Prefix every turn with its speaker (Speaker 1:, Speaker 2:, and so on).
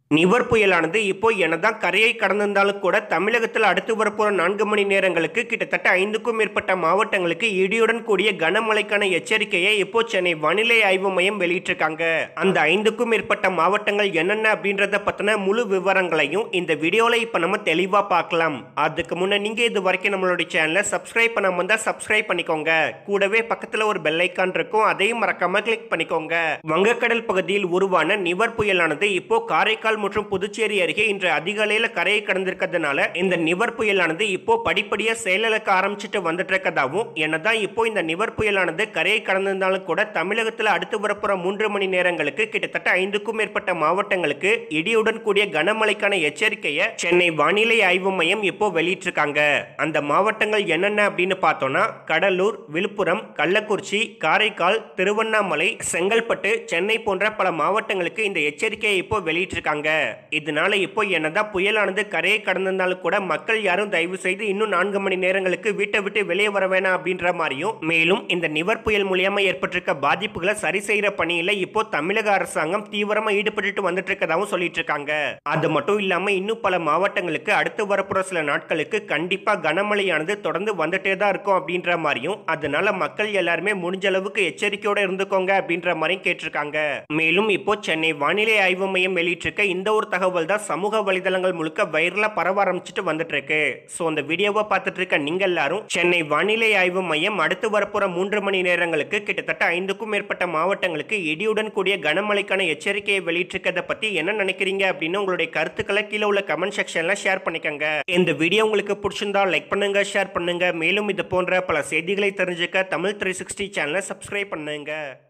Speaker 1: நிவர் புயலானது இப்போ என்னதான் கரையை கடந்திருந்தாலும் கூட தமிழகத்தில் அடுத்து வரப்போற நான்கு மணி நேரங்களுக்கு கிட்டத்தட்ட ஐந்துக்கும் மேற்பட்ட மாவட்டங்களுக்கு இடியுடன் கூடிய கனமழைக்கான எச்சரிக்கையை இப்போ சென்னை வானிலை ஆய்வு மையம் வெளியிட்டிருக்காங்க அந்த ஐந்துக்கும் மேற்பட்ட மாவட்டங்கள் என்னென்ன அப்படின்றத பத்தின முழு விவரங்களையும் இந்த வீடியோல இப்ப நம்ம தெளிவா பார்க்கலாம் அதுக்கு முன்ன நீங்க இது வரைக்கும் நம்மளுடைய சேனலை சப்ஸ்கிரைப் பண்ணாம இருந்தா சப்ஸ்கிரைப் பண்ணிக்கோங்க கூடவே பக்கத்துல ஒரு பெல் ஐக்கான் இருக்கும் அதையும் மறக்காம கிளிக் பண்ணிக்கோங்க வங்கக்கடல் பகுதியில் உருவான நிவர் புயலானது இப்போ காரைக்கால் மற்றும் புதுச்சேரி அருகே இன்று அதிகாலையில கரையை கடந்திருக்கிறதுனால இந்த நிவர் புயலானது இப்போ படிப்படியா செயலிழக்க ஆரம்பிச்சுட்டு வந்துட்டு இருக்கதாவும் என்னதான் இப்போ இந்த நிவர் புயலானது கரையை கடந்திருந்தாலும் கூட தமிழகத்துல அடுத்து வரப்போற மூன்று மணி நேரங்களுக்கு கிட்டத்தட்ட ஐந்துக்கும் மேற்பட்ட மாவட்டங்களுக்கு இடியுடன் கூடிய கனமழைக்கான எச்சரிக்கையை சென்னை வானிலை ஆய்வு மையம் இப்போ வெளியிட்டிருக்காங்க அந்த மாவட்டங்கள் என்னென்ன அப்படின்னு பார்த்தோம்னா கடலூர் விழுப்புரம் கள்ளக்குறிச்சி காரைக்கால் திருவண்ணாமலை செங்கல்பட்டு சென்னை போன்ற பல மாவட்டங்களுக்கு இந்த எச்சரிக்கையை இப்போ வெளியிட்டிருக்காங்க இதனால இப்போ என்னதான் புயலானது கரையை கடந்திருந்தாலும் கூட மக்கள் யாரும் தயவு செய்து இன்னும் நான்கு மணி நேரங்களுக்கு வீட்டை விட்டு வெளியே வர வேணாம் அப்படின்ற மாதிரியும் மேலும் இந்த நிவர் புயல் மூலியமா ஏற்பட்டிருக்க பாதிப்புகளை சரி செய்யற பணியில இப்போ தமிழக அரசாங்கம் தீவிரமா ஈடுபட்டு வந்துட்டு இருக்கதாவும் சொல்லிட்டு இருக்காங்க அது மட்டும் இல்லாம இன்னும் பல மாவட்டங்களுக்கு அடுத்து வரப்போற சில நாட்களுக்கு கண்டிப்பா கனமழையானது தொடர்ந்து வந்துட்டே தான் இருக்கும் அப்படின்ற மாதிரியும் அதனால மக்கள் எல்லாருமே முடிஞ்ச அளவுக்கு எச்சரிக்கையோட இருந்துக்கோங்க அப்படின்ற மாதிரியும் கேட்டிருக்காங்க மேலும் இப்போ சென்னை வானிலை ஆய்வு மையம் வெளியிட்டிருக்க இந்த ஒரு தகவல் தான் சமூக வலைதளங்கள் முழுக்க வைரலா பரவ ஆரம்பிச்சுட்டு வந்துட்டு இருக்கு ஸோ அந்த வீடியோவை பார்த்துட்டு இருக்க நீங்க எல்லாரும் சென்னை வானிலை ஆய்வு மையம் அடுத்து வரப்போற மூன்று மணி நேரங்களுக்கு கிட்டத்தட்ட ஐந்துக்கும் மேற்பட்ட மாவட்டங்களுக்கு இடியுடன் கூடிய கனமழைக்கான எச்சரிக்கையை வெளியிட்டிருக்கதை பத்தி என்ன நினைக்கிறீங்க அப்படின்னு உங்களுடைய கருத்துக்களை கீழே உள்ள கமெண்ட் செக்ஷன்ல ஷேர் பண்ணிக்கோங்க இந்த வீடியோ உங்களுக்கு பிடிச்சிருந்தா லைக் பண்ணுங்க ஷேர் பண்ணுங்க மேலும் இது போன்ற பல செய்திகளை தெரிஞ்சுக்க தமிழ் த்ரீ சிக்ஸ்டி சேனலை சப்ஸ்கிரைப் பண்ணுங்க